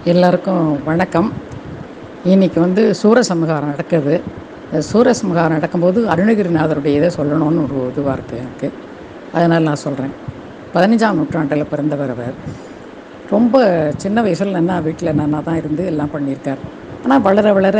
எல்லாருக்கும் வணக்கம் இன்னைக்கு வந்து சூரசம்ஹாரம் நடக்குது இந்த சூரசம்ஹாரம் நடக்கும்போது அருணகிரிநாதருடைய இதை சொல்லணும்னு ஒரு இதுவாக இருக்குது எனக்கு அதனால் நான் சொல்கிறேன் பதினஞ்சாம் நூற்றாண்டில் பிறந்தவர் அவர் ரொம்ப சின்ன வயசில் நன்னா வீட்டில் நன்னா தான் இருந்து எல்லாம் பண்ணியிருக்கார் ஆனால் வளர வளர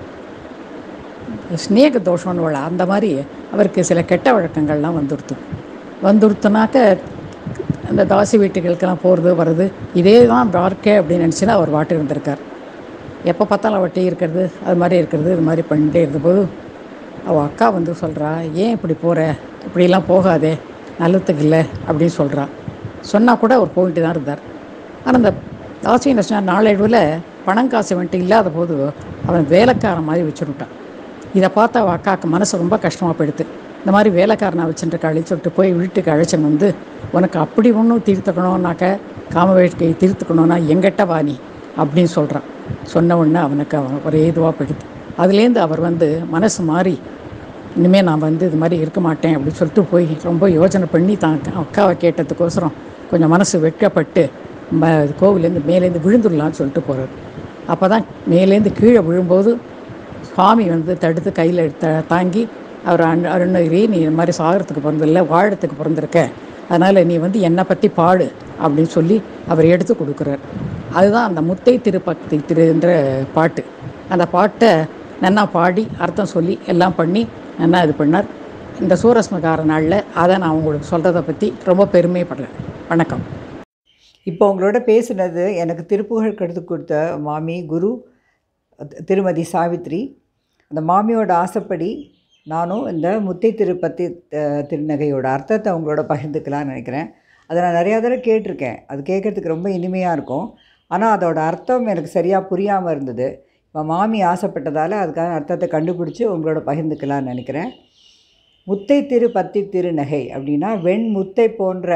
ஸ்நேக தோஷம்னு வள அந்த மாதிரி அவருக்கு சில கெட்ட வழக்கங்கள்லாம் வந்துடுத்து வந்துடுத்துனாக்க அந்த தாசி வீட்டுகளுக்கெல்லாம் போகிறது வர்றது இதே தான் வாழ்க்கை அப்படின்னு நினச்சினா அவர் வாட்டு இருந்திருக்கார் எப்போ பார்த்தாலும் அவள் டீ இருக்கிறது அது மாதிரி இருக்கிறது இது மாதிரி பண்ணிகிட்டே இருந்தபோது அவள் அக்கா வந்து சொல்கிறா ஏன் இப்படி போகிற இப்படிலாம் போகாதே நல்லதுக்கு இல்லை அப்படின்னு சொல்கிறா சொன்னால் கூட அவர் போயிட்டு தான் இருந்தார் ஆனால் அந்த தாசி என்ன சொன்னார் நாளடைவில் பணம் காசு வந்துட்டு இல்லாத போது அவன் வேலைக்காரன் மாதிரி வச்சுருட்டான் இதை பார்த்து அவள் அக்காவுக்கு மனசு ரொம்ப கஷ்டமாக போயிடுது இந்த மாதிரி வேலைக்காரனை வச்சுட்டு அழைச்சி சொல்லிட்டு போய் வீட்டுக்கு அழைச்சின்னு வந்து உனக்கு அப்படி ஒன்றும் தீர்த்துக்கணும்னாக்க காம வேட்கையை தீர்த்துக்கணும்னா எங்கிட்ட வா நீ அப்படின்னு சொல்கிறான் சொன்ன உடனே அவனுக்கு அவன் ஒரே இதுவாக போயிடுது அதுலேருந்து அவர் வந்து மனசு மாறி இனிமேல் நான் வந்து இது மாதிரி இருக்க மாட்டேன் அப்படின்னு சொல்லிட்டு போய் ரொம்ப யோசனை பண்ணி தான் அக்காவை கேட்டதுக்கோசரம் கொஞ்சம் மனசு வெட்கப்பட்டு ம கோவிலேருந்து மேலேருந்து விழுந்துடலான்னு சொல்லிட்டு போகிறார் அப்போ தான் மேலேருந்து கீழே விழும்போது சுவாமி வந்து தடுத்து கையில் த தாங்கி அவர் அண் அருணகிரி நீ இந்த மாதிரி சாகிறதுக்கு பிறந்தில்ல வாழறதுக்கு பிறந்திருக்க அதனால் நீ வந்து என்னை பற்றி பாடு அப்படின்னு சொல்லி அவர் எடுத்து கொடுக்குறார் அதுதான் அந்த முத்தை திருப்பக்தி திருன்ற பாட்டு அந்த பாட்டை நன்னா பாடி அர்த்தம் சொல்லி எல்லாம் பண்ணி நன்னா இது பண்ணார் இந்த சூரஸ்மகார நாளில் அதை நான் உங்களுக்கு சொல்கிறத பற்றி ரொம்ப பெருமைப்படுறேன் வணக்கம் இப்போ உங்களோட பேசுனது எனக்கு திருப்புகழ் கெடுத்து கொடுத்த மாமி குரு தி- திருமதி சாவித்ரி அந்த மாமியோட ஆசைப்படி நானும் இந்த முத்தை திருப்பத்தி அஹ், திருநகையோட அர்த்தத்தை அவங்களோட பகிர்ந்துக்கலாம்னு நினைக்கிறேன் அதை நான் நிறையா தடவை கேட்டிருக்கேன் அது கேட்குறதுக்கு ரொம்ப இனிமையாக இருக்கும் ஆனால் அதோட அர்த்தம் எனக்கு சரியாக புரியாமல் இருந்தது இப்போ மாமி ஆசைப்பட்டதால் அதுக்கான அர்த்தத்தை கண்டுபிடிச்சி உங்களோட பகிர்ந்துக்கலாம்னு நினைக்கிறேன் முத்தை திரு பத்தி திருநகை அப்படின்னா வெண் முத்தை போன்ற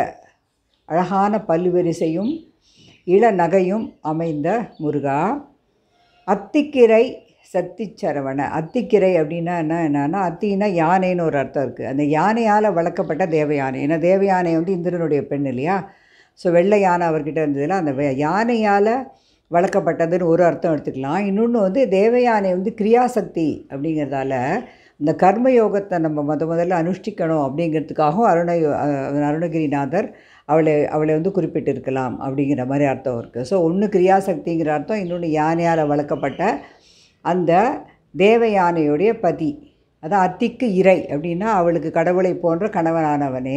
அழகான பல்வரிசையும் இள நகையும் அமைந்த முருகா அத்திக்கிரை சத்திச்சரவண அத்திக்கிரை அப்படின்னா என்ன என்னன்னா அத்தின்னா யானைன்னு ஒரு அர்த்தம் இருக்குது அந்த யானையால் வளர்க்கப்பட்ட தேவயானை ஏன்னா தேவயானை வந்து இந்திரனுடைய பெண் இல்லையா ஸோ வெள்ளை யானை அவர்கிட்ட இருந்ததில் அந்த வே- யானையால் வளர்க்கப்பட்டதுன்னு ஒரு அர்த்தம் எடுத்துக்கலாம் இன்னொன்று வந்து தேவயானை வந்து கிரியாசக்தி அப்படிங்கிறதால இந்த கர்மயோகத்தை நம்ம முத முதல்ல அனுஷ்டிக்கணும் அப்படிங்கிறதுக்காகவும் அருண அஹ் அருணகிரிநாதர் அவளை அவளை வந்து குறிப்பிட்டிருக்கலாம் அப்படிங்கிற மாதிரி அர்த்தம் இருக்குது ஸோ ஒன்று கிரியாசக்திங்கிற அர்த்தம் இன்னொன்று யானையால் வளர்க்கப்பட்ட அந்த தேவ யானையுடைய பதி அதான் அத்திக்கு இறை அப்படின்னா அவளுக்கு கடவுளை போன்ற கணவனானவனே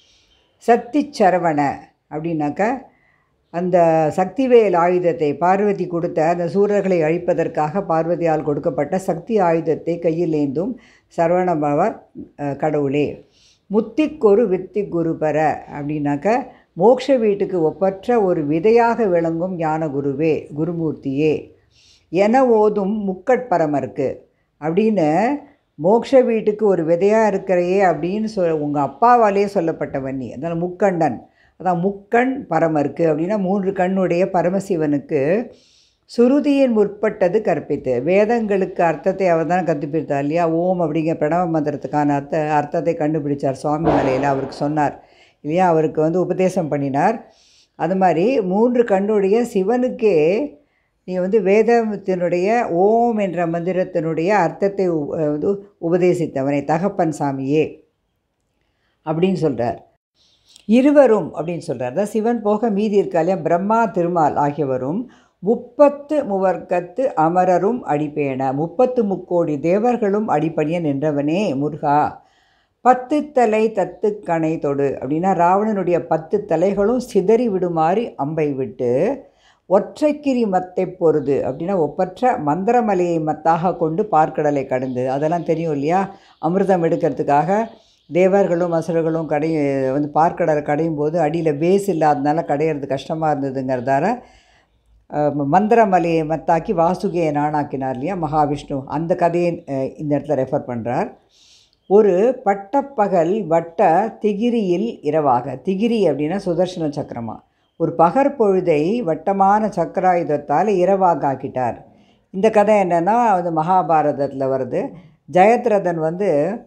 சக்தி சரவண அப்படின்னாக்க அந்த சக்திவேல் ஆயுதத்தை பார்வதி கொடுத்த அந்த சூரர்களை அழிப்பதற்காக பார்வதியால் கொடுக்கப்பட்ட சக்தி ஆயுதத்தை கையில் ஏந்தும் சரவணபவ அஹ், கடவுளே முத்திக்கொரு வித்தி குரு பெற அப்படின்னாக்க மோட்ச வீட்டுக்கு ஒப்பற்ற ஒரு விதையாக விளங்கும் ஞான குருவே குருமூர்த்தியே என ஓதும் முக்கட்பரமருக்கு அப்படின்னு மோட்ச வீட்டுக்கு ஒரு விதையாக இருக்கிறையே அப்படின்னு சொல் உங்கள் அப்பாவாலே சொல்லப்பட்டவன் நீ அதனால் முக்கண்ணன் அதான் முக்கண் பரமருக்கு அப்படின்னா மூன்று கண்ணுடைய பரமசிவனுக்கு சுருதியின் முற்பட்டது கற்பித்து வேதங்களுக்கு அர்த்தத்தை அவர் தான் கற்பித்தார் இல்லையா ஓம் அப்படிங்கிற பிரணவ மந்திரத்துக்கான அர்த்த அர்த்தத்தை கண்டுபிடிச்சார் சுவாமி மலையில் அவருக்கு சொன்னார் இல்லையா அவருக்கு வந்து உபதேசம் பண்ணினார் அது மாதிரி மூன்று கண்ணுடைய சிவனுக்கே நீ வந்து வேதத்தினுடைய ஓம் என்ற மந்திரத்தினுடைய அர்த்தத்தை உ- வந்து உபதேசித்தவனை தகப்பன் சாமியே அப்படின்னு சொல்கிறார் இருவரும் அப்படின்னு சொல்கிறார் அதான் சிவன் போக மீதி இருக்கா இல்லையா பிரம்மா திருமால் ஆகியவரும் முப்பத்து முவர்க்கத்து அமரரும் அடிப்பேன முப்பத்து முக்கோடி தேவர்களும் அடிப்பணிய நின்றவனே முருகா பத்து தலை தத்து கணை தொடு அப்படின்னா ராவணனுடைய பத்து தலைகளும் சிதறி விடுமாறு அம்பை விட்டு ஒற்றைக்கிரி மத்தை பொருது அப்படின்னா ஒப்பற்ற மந்திரமலையை மத்தாக கொண்டு பார்க்கடலை கடந்து அதெல்லாம் தெரியும் இல்லையா அமிர்தம் எடுக்கிறதுக்காக தேவர்களும் அசுரர்களும் கடை வந்து பார்க்கடலை கடையும் போது அடியில் பேஸ் இல்லாதனால கடையிறது கஷ்டமாக இருந்ததுங்கிறதால அஹ், மந்திரமலையை மத்தாக்கி வாசுகியை நானாக்கினார் இல்லையா மகாவிஷ்ணு அந்த கதையை அஹ், இந்த இடத்துல ரெஃபர் பண்ணுறார் ஒரு பட்டப்பகல் வட்ட திகிரியில் இரவாக திகிரி அப்படின்னா சுதர்சன சக்கரமா ஒரு பகற்பொழுதை வட்டமான சக்கராயுதத்தால் இரவாக ஆக்கிட்டார் இந்த கதை என்னென்னா அது மகாபாரதத்தில் வருது ஜெயத்ரதன் வந்து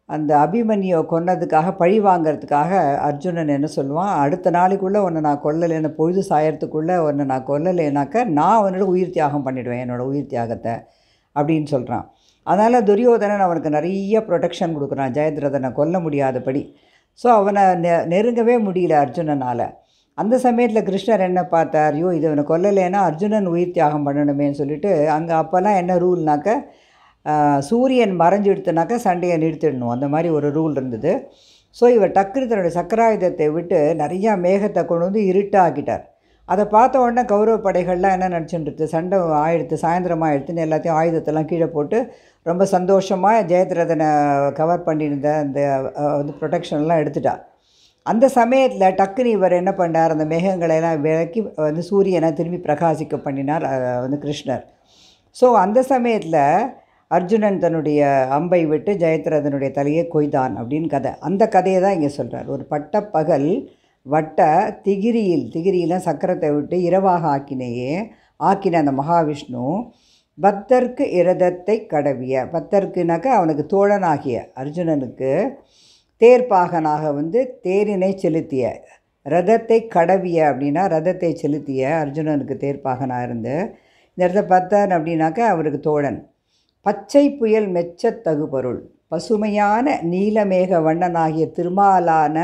அந்த அபிமன்யை கொன்னதுக்காக பழி வாங்கிறதுக்காக அர்ஜுனன் என்ன சொல்லுவான் அடுத்த நாளைக்குள்ளே உன்னை நான் கொல்லலைன்னு பொழுது சாயறதுக்குள்ளே உன்னை நான் கொல்லலைனாக்க நான் உன்னோட உயிர் தியாகம் பண்ணிடுவேன் என்னோடய உயிர் தியாகத்தை அப்படின்னு சொல்கிறான் அதனால் துரியோதனன் அவனுக்கு நிறைய ப்ரொடெக்ஷன் கொடுக்குறான் ஜெயத்ரதனை கொல்ல முடியாதபடி ஸோ அவனை நெ நெருங்கவே முடியல அர்ஜுனனால் அந்த சமயத்தில் கிருஷ்ணர் என்ன பார்த்தார் ஐயோ இது இவனை கொல்லலைன்னா அர்ஜுனன் உயிர் தியாகம் பண்ணணுமேன்னு சொல்லிட்டு அங்கே அப்போல்லாம் என்ன ரூல்னாக்க ஆஹ், சூரியன் மறைஞ்சிடுத்துனாக்கா சண்டையை நிறுத்திடணும் அந்த மாதிரி ஒரு ரூல் இருந்தது ஸோ இவர் டக்குனு தன்னுடைய சக்கராயுதத்தை விட்டு நிறையா மேகத்தை கொண்டு வந்து இருட்டாக்கிட்டார் அதை பார்த்த உடனே கௌரவ படைகள்லாம் என்ன நினச்சிட்டு சண்டை ஆயிடுத்து சாயந்தரம் ஆயிடுத்துன்னு எல்லாத்தையும் ஆயுதத்தெல்லாம் கீழே போட்டு ரொம்ப சந்தோஷமாக ஜெயத்ரதனை கவர் பண்ணியிருந்த அந்த அஹ், வந்து ப்ரொடெக்ஷன்லாம் எடுத்துட்டா அந்த சமயத்தில் டக்குனு இவர் என்ன பண்ணார் அந்த மேகங்களை எல்லாம் விலக்கி வந்து சூரியனை திரும்பி பிரகாசிக்க பண்ணினார் அஹ், வந்து கிருஷ்ணர் ஸோ அந்த சமயத்தில் அர்ஜுனன் தன்னுடைய அம்பை விட்டு ஜெயத்ரதனுடைய தலையை கொய்தான் அப்படின்னு கதை அந்த கதையை தான் இங்கே சொல்கிறார் ஒரு பட்டப்பகல் வட்ட திகிரியில் திகிரியில் சக்கரத்தை விட்டு இரவாக ஆக்கினையே ஆக்கின அந்த மகாவிஷ்ணு பக்தர்க்கு இரதத்தை கடவிய பக்தர்க்குனாக்கா அவனுக்கு தோழனாகிய அர்ஜுனனுக்கு தேர்ப்பாகனாக வந்து தேரினை செலுத்திய ரதத்தை கடவிய அப்படின்னா ரதத்தை செலுத்திய அர்ஜுனனுக்கு தேர்ப்பாகனாக இருந்து இந்த இடத்துல பத்தன் அப்படின்னாக்கா அவருக்கு தோழன் பச்சை புயல் மெச்சத் தகுபொருள் பசுமையான நீலமேக வண்ணனாகிய திருமாலான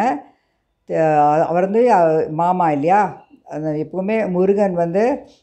அஹ், அவர் வந்து அஹ், மாமா இல்லையா அந்த எப்பவுமே முருகன் வந்து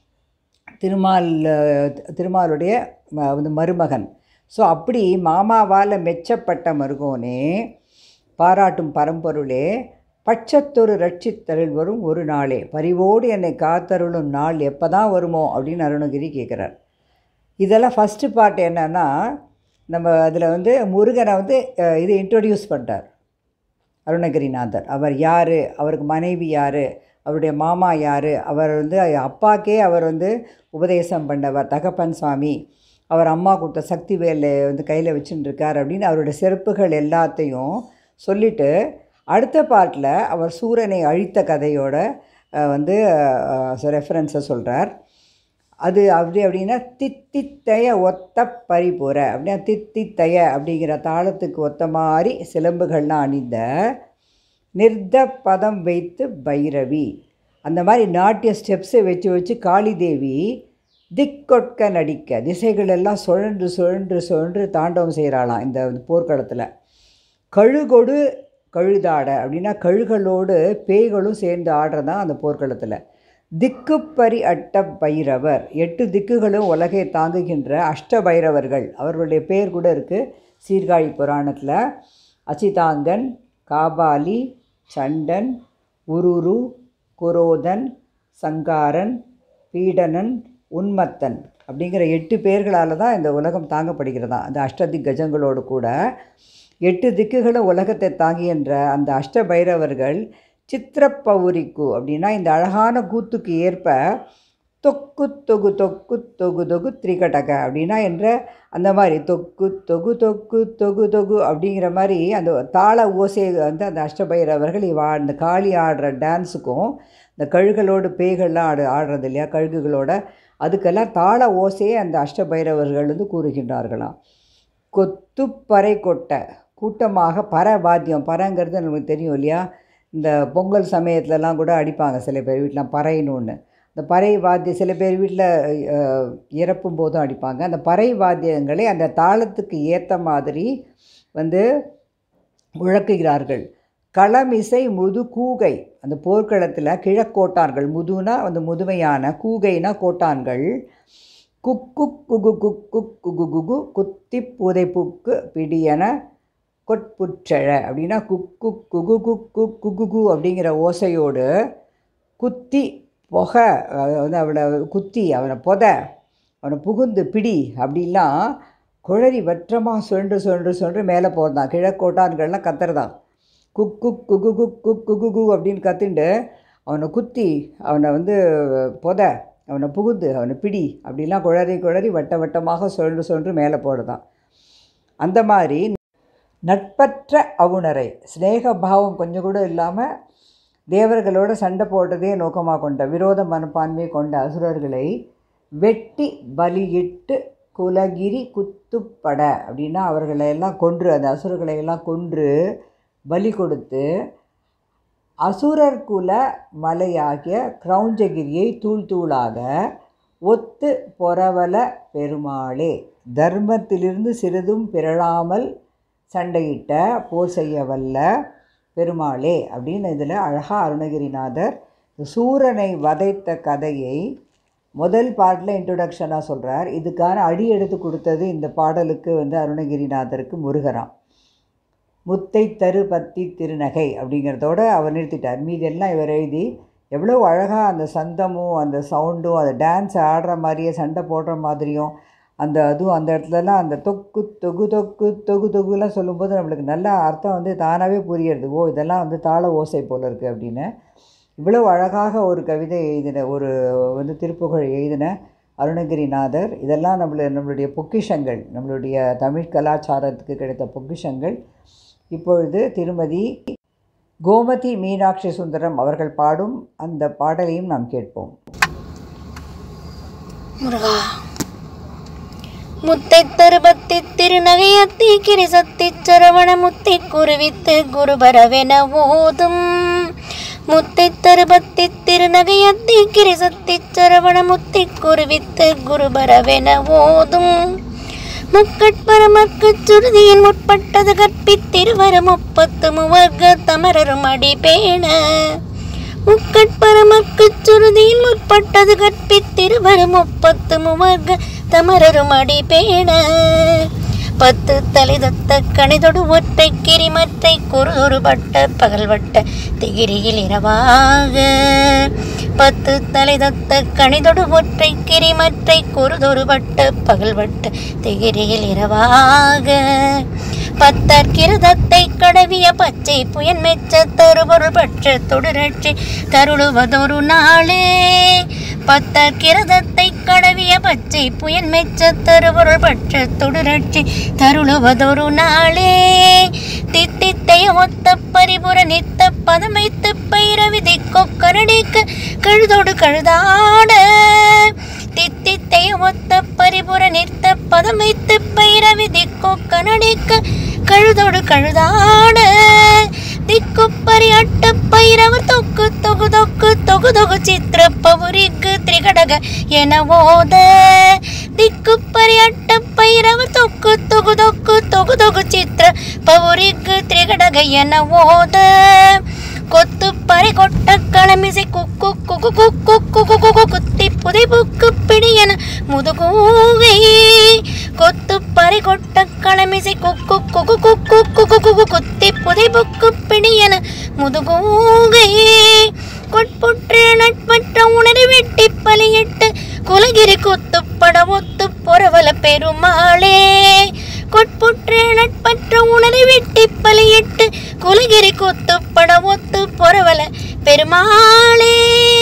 திருமால் அஹ், திருமாலுடைய ம- வந்து மருமகன் ஸோ அப்படி மாமாவால் மெச்சப்பட்ட மருகோனே பாராட்டும் பரம்பொருளே பட்சத்தொரு ரட்சித்தருள் வரும் ஒரு நாளே பரிவோடு என்னை காத்தருளும் நாள் எப்போ தான் வருமோ அப்படின்னு அருணகிரி கேட்குறார் இதெல்லாம் ஃபஸ்ட்டு பார்ட் என்னன்னா நம்ம அதில் வந்து முருகனை வந்து அஹ், இது இன்ட்ரொடியூஸ் பண்ணிட்டார் அருணகிரிநாதர் அவர் யார் அவருக்கு மனைவி யார் அவருடைய மாமா யார் அவர் வந்து அப்பாக்கே அவர் வந்து உபதேசம் பண்ணவர் தகப்பன் சுவாமி அவர் அம்மா கொடுத்த சக்தி வேலை வந்து கையில் வச்சுட்டு இருக்கார் அப்படின்னு அவருடைய சிறப்புகள் எல்லாத்தையும் சொல்லிட்டு அடுத்த பார்ட்டில் அவர் சூரனை அழித்த கதையோட அஹ், வந்து ரெஃபரன்ஸை சொல்கிறார் அது அப்படி அப்படின்னா தித்தித்தய ஒத்த பரிபுர அப்படின்னா தித்தித்தய அப்படிங்கிற தாளத்துக்கு ஒத்த மாதிரி சிலம்புகள்லாம் அணிந்த நிர்த பதம் வைத்து பைரவி அந்த மாதிரி நாட்டிய ஸ்டெப்ஸை வச்சு வச்சு காளிதேவி திக்கொட்க நடிக்க திசைகள் எல்லாம் சுழன்று சுழன்று சுழன்று தாண்டவம் செய்கிறாளாம் இந்த போர்க்களத்தில் கழுகொடு கழுதாட அப்படின்னா கழுகளோடு பேய்களும் சேர்ந்து ஆடுறதான் அந்த போர்க்களத்தில் திக்குப்பரி அட்ட பைரவர் எட்டு திக்குகளும் உலகை தாங்குகின்ற அஷ்ட பைரவர்கள் அவர்களுடைய பேர் கூட இருக்குது சீர்காழி புராணத்தில் அச்சிதாங்கன் காபாலி சண்டன் உருரு குரோதன் சங்காரன் பீடனன் உன்மத்தன் அப்படிங்கிற எட்டு பேர்களால் தான் இந்த உலகம் தாங்கப்படுகிறதா அந்த அஷ்டதிக் கஜங்களோடு கூட எட்டு திக்குகளும் உலகத்தை தாங்குகின்ற அந்த அஷ்ட பைரவர்கள் சித்திரப்பௌரிக்கு அப்படின்னா இந்த அழகான கூத்துக்கு ஏற்ப தொக்கு தொகு தொக்கு தொகு தொகு திரிகடக அப்படின்னா என்ற அந்த மாதிரி தொக்கு தொகு தொக்கு தொகு தொகு அப்படிங்கிற மாதிரி அந்த தாள ஓசை வந்து அந்த அஷ்டபைரவர்கள் இவ அந்த காளி ஆடுற டான்ஸுக்கும் இந்த கழுகளோடு பேய்கள்லாம் ஆடு ஆடுறது இல்லையா கழுகுகளோட அதுக்கெல்லாம் தாள ஓசையை அந்த அஷ்டபைரவர்கள் வந்து கூறுகின்றார்களாம் கொத்து பறை கொட்டை கூட்டமாக பற வாத்தியம் பறங்கிறது நமக்கு தெரியும் இல்லையா இந்த பொங்கல் சமயத்துலலாம் கூட அடிப்பாங்க சில பேர் வீட்டில் பறைன்னு ஒன்று இந்த பறை வாத்தியம் சில பேர் வீட்டில் இறப்பும் போதும் அடிப்பாங்க அந்த பறை வாத்தியங்களை அந்த தாளத்துக்கு ஏற்ற மாதிரி வந்து முழக்குகிறார்கள் களமிசை முது கூகை அந்த போர்க்களத்தில் கிழக்கோட்டான்கள் முதுனா அந்த முதுமையான கூகைனா கோட்டான்கள் குக்கு குகு குக்கு குகு குகு குத்தி புதைப்புக்கு பிடியன கொட்புற்றழ அப்படின்னா குக்கு குகு குக்கு குகுகு அப்படிங்கிற ஓசையோடு குத்தி புகை அஹ் வந்து அவனை குத்தி அவனை பொத அவனை புகுந்து பிடி அப்படிலாம் குழறி வற்றமாக சுழன்று சுழன்று சுழன்று மேலே போகிறதான் கிழக்கோட்டான்கள்லாம் கத்துறதான் குக் குக் குகு குக் குக் குகு கு அப்படின்னு கத்திண்டு அவனை குத்தி அவனை வந்து பொத அவனை புகுந்து அவனை பிடி அப்படிலாம் குழறி குழறி வட்ட வட்டமாக சுழன்று சுழன்று மேலே போடுதான் அந்த மாதிரி நட்பற்ற அவுணரை சிநேக பாவம் கொஞ்சம் கூட இல்லாமல் தேவர்களோட சண்டை போடுறதே நோக்கமாக கொண்ட விரோத மனப்பான்மையை கொண்ட அசுரர்களை வெட்டி பலியிட்டு குலகிரி குத்துப்பட அப்படின்னா அவர்களை எல்லாம் கொன்று அந்த அசுரர்களை எல்லாம் கொன்று பலி கொடுத்து அசுரர் குல மலையாகிய கிரௌஞ்சகிரியை தூள் தூளாக ஒத்து பொறவல பெருமாளே தர்மத்திலிருந்து சிறிதும் பிறழாமல் சண்டையிட்ட போர் செய்ய வல்ல பெருமாளே அப்படின்னு இதில் அழகாக அருணகிரிநாதர் சூரனை வதைத்த கதையை முதல் பாட்டில் இன்ட்ரொடக்ஷனாக சொல்கிறார் இதுக்கான அடி எடுத்து கொடுத்தது இந்த பாடலுக்கு வந்து அருணகிரிநாதருக்கு முருகராம் முத்தை தரு பத்தி திருநகை அப்படிங்கிறதோட அவர் நிறுத்திட்டார் மீதெல்லாம் இவர் எழுதி எவ்வளோ அழகாக அந்த சந்தமும் அந்த சவுண்டும் அந்த டான்ஸ் ஆடுற மாதிரியே சண்டை போடுற மாதிரியும் அந்த அதுவும் அந்த இடத்துலலாம் அந்த தொக்கு தொகு தொக்கு தொகு தொகுலாம் சொல்லும்போது நம்மளுக்கு நல்ல அர்த்தம் வந்து தானாகவே புரியுறது ஓ இதெல்லாம் வந்து தாள ஓசை போல இருக்குது அப்படின்னு இவ்வளோ அழகாக ஒரு கவிதை எழுதின ஒரு வந்து திருப்புகழ் எழுதின அருணகிரிநாதர் இதெல்லாம் நம்மள நம்மளுடைய பொக்கிஷங்கள் நம்மளுடைய தமிழ் கலாச்சாரத்துக்கு கிடைத்த பொக்கிஷங்கள் இப்பொழுது திருமதி கோமதி மீனாட்சி சுந்தரம் அவர்கள் பாடும் அந்த பாடலையும் நாம் கேட்போம் முருகா முத்தை தருபத்தி திருநகையத்தி கிரிசத்தி சரவண முத்தை குருவித்து குருபரவென ஓதும் முத்தை தருபத்தி திருநகையத்தி கிரிசத்தி சரவண முத்தை குருவித்து குருபரவென ஓதும் முக்கட்பரமக்கு சுருதியின் முற்பட்டது கற்பித்திருவர முப்பத்து முவர்க்க தமரரும் அடிபேண முக்கட்பரமக்கு சுருதியின் முற்பட்டது கற்பித்திருவரும் முப்பத்து முவர்க்க தமரரும் அடிபேண பத்து தலைதத்த கணிதொடு ஒற்றை கிரிமற்றை குறுதுருபட்ட பகல்வட்ட திகிரியில் இரவாக பத்து தலைதத்த கணிதொடு ஒற்றை கிரிமற்றை குறுதொருபட்ட பகல்வட்ட திகிரியில் இரவாக பத்தர் கிருதத்தை கடவிய பச்சை புயன் மெச்ச தருபொருள் பற்ற தொடுரட்சி தருளுவதொரு நாளே பத்தர் கிரதத்தை கடவிய பச்சை புயல் மெச்ச தருபொருள் பற்ற தொடுரட்சி தருளுவதொரு நாளே தித்தித்தைய ஒத்த பரிபுர நித்த பதமைத்து பைரவிதி கொக்கரடிக்கு கழுதோடு கழுதாட தித்தித்தைய ஒத்த பரிபுர நித்த பதமைத்து பைரவிதி கொக்கனடிக்கு கழுதோடு கழுதாட திக்குப்பரி அட்ட பைரவர் தொக்கு தொகு தொக்கு தொகு தொகு சித்திர பவுரிக்கு திரிகடக என ஓத திக்குப்பரி அட்ட பைரவர் தொக்கு தொகு தொக்கு தொகு தொகு சித்திர பவுரிக்கு திரிகடக என ஓத கொத்து பறை கொட்ட களமிசை குக்கு குகு குக்கு குகு குகு குத்தி புதை புக்கு பிடியன முதுகூகை கொத்து பறை கொட்ட களமிசை குக்கு குகு குக்கு குகு குகு குத்தி புதை புக்கு பிடியன முதுகூகை கொட்புற்று நட்பற்ற உணரை வெட்டி பலியிட்டு குலகிரி குத்துப்பட ஒத்து பொறவல பெருமாளே கொட்புற்று நட்பற்ற உணரை வெட்டி பலியிட்டு குலகிரி குத்துப்பட ஒத்து பொறவல பெருமாளே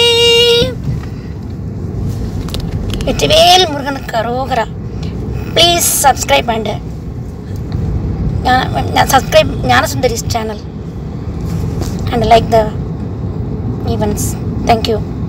வெற்றிவேல் முருகனுக்கு அரோகரா please subscribe and subscribe Gnanasundari's channel and like the events thank you